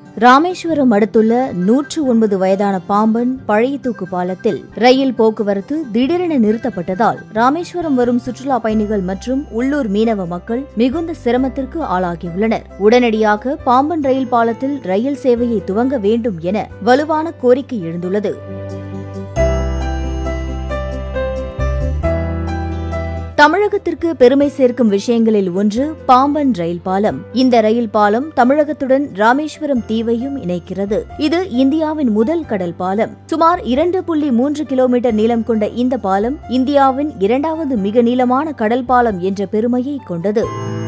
ராமேஸ்வரம் அடுத்துள்ள நூற்று ஒன்பது வயதான பாம்பன் பழைய தூக்கு பாலத்தில் ரயில் போக்குவரத்து திடீரென நிறுத்தப்பட்டதால் ராமேஸ்வரம் வரும் சுற்றுலா பயணிகள் மற்றும் உள்ளூர் மீனவ மக்கள் மிகுந்த சிரமத்திற்கு ஆளாகியுள்ளனர் உடனடியாக பாம்பன் ரயில் பாலத்தில் ரயில் சேவையை துவங்க வேண்டும் என வலுவான கோரிக்கை எழுந்துள்ளது தமிழகத்திற்கு பெருமை சேர்க்கும் விஷயங்களில் ஒன்று பாம்பன் ரயில் பாலம் இந்த ரயில் பாலம் தமிழகத்துடன் ராமேஸ்வரம் தீவையும் இணைக்கிறது இது இந்தியாவின் முதல் கடல் பாலம் சுமார் இரண்டு புள்ளி மூன்று கிலோமீட்டர் நீளம் கொண்ட இந்த பாலம் இந்தியாவின் இரண்டாவது மிக நீளமான கடல் பாலம் என்ற பெருமையை கொண்டது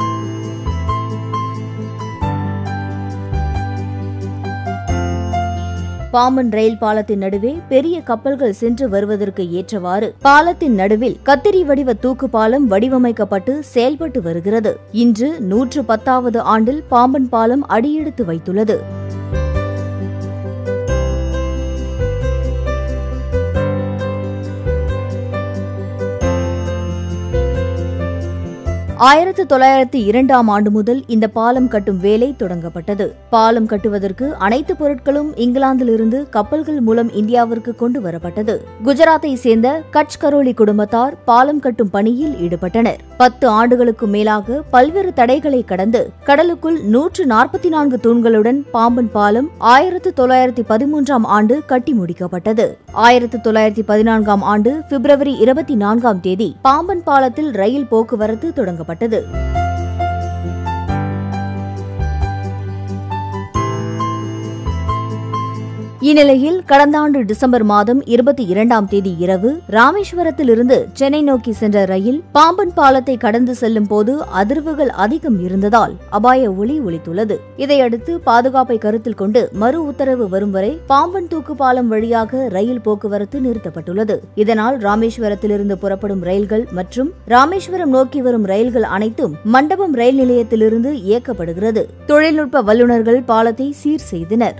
பாம்பன் ரயில் பாலத்தின் நடுவே பெரிய கப்பல்கள் சென்று வருவதற்கு ஏற்றவாறு பாலத்தின் நடுவில் கத்திரி வடிவ தூக்கு பாலம் வடிவமைக்கப்பட்டு செயல்பட்டு வருகிறது இன்று நூற்று பத்தாவது ஆண்டில் பாம்பன் பாலம் அடியெடுத்து வைத்துள்ளது ஆயிரத்து தொள்ளாயிரத்து இரண்டாம் ஆண்டு முதல் இந்த பாலம் கட்டும் வேலை தொடங்கப்பட்டது பாலம் கட்டுவதற்கு அனைத்து பொருட்களும் இங்கிலாந்திலிருந்து கப்பல்கள் மூலம் இந்தியாவிற்கு கொண்டு வரப்பட்டது குஜராத்தை சேர்ந்த கட்ச் கரோலி குடும்பத்தார் பாலம் கட்டும் பணியில் ஈடுபட்டனர் பத்து ஆண்டுகளுக்கு மேலாக பல்வேறு தடைகளை கடந்து கடலுக்குள் நூற்று நாற்பத்தி நான்கு தூண்களுடன் பாம்பன் பாலம் ஆயிரத்து தொள்ளாயிரத்தி பதிமூன்றாம் ஆண்டு கட்டி முடிக்கப்பட்டது ஆயிரத்து தொள்ளாயிரத்தி பதினான்காம் ஆண்டு பிப்ரவரி இருபத்தி நான்காம் தேதி பாம்பன் பாலத்தில் ரயில் போக்குவரத்து தொடங்கப்பட்டது இந்நிலையில் கடந்த ஆண்டு டிசம்பர் மாதம் இருபத்தி இரண்டாம் தேதி இரவு ராமேஸ்வரத்திலிருந்து சென்னை நோக்கி சென்ற ரயில் பாம்பன் பாலத்தை கடந்து செல்லும் போது அதிர்வுகள் அதிகம் இருந்ததால் அபாய ஒளி ஒலித்துள்ளது இதையடுத்து பாதுகாப்பை கருத்தில் கொண்டு மறு உத்தரவு வரும் வரை பாம்பன் தூக்கு பாலம் வழியாக ரயில் போக்குவரத்து நிறுத்தப்பட்டுள்ளது இதனால் ராமேஸ்வரத்திலிருந்து புறப்படும் ரயில்கள் மற்றும் ராமேஸ்வரம் நோக்கி வரும் ரயில்கள் அனைத்தும் மண்டபம் ரயில் நிலையத்திலிருந்து இயக்கப்படுகிறது தொழில்நுட்ப வல்லுநர்கள் பாலத்தை சீர் செய்தனர்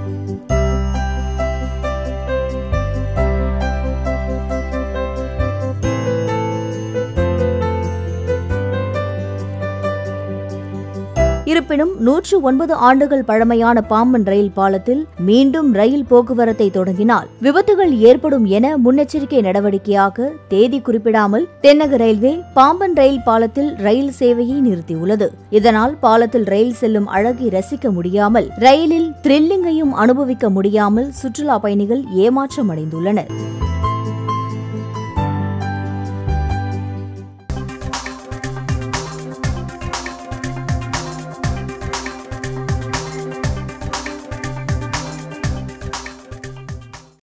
இருப்பினும் நூற்று ஒன்பது ஆண்டுகள் பழமையான பாம்பன் ரயில் பாலத்தில் மீண்டும் ரயில் போக்குவரத்தை தொடங்கினால் விபத்துகள் ஏற்படும் என முன்னெச்சரிக்கை நடவடிக்கையாக தேதி குறிப்பிடாமல் தென்னக ரயில்வே பாம்பன் ரயில் பாலத்தில் ரயில் சேவையை நிறுத்தியுள்ளது இதனால் பாலத்தில் ரயில் செல்லும் அழகை ரசிக்க முடியாமல் ரயிலில் த்ரில்லிங்கையும் அனுபவிக்க முடியாமல் சுற்றுலா பயணிகள் ஏமாற்றமடைந்துள்ளனர்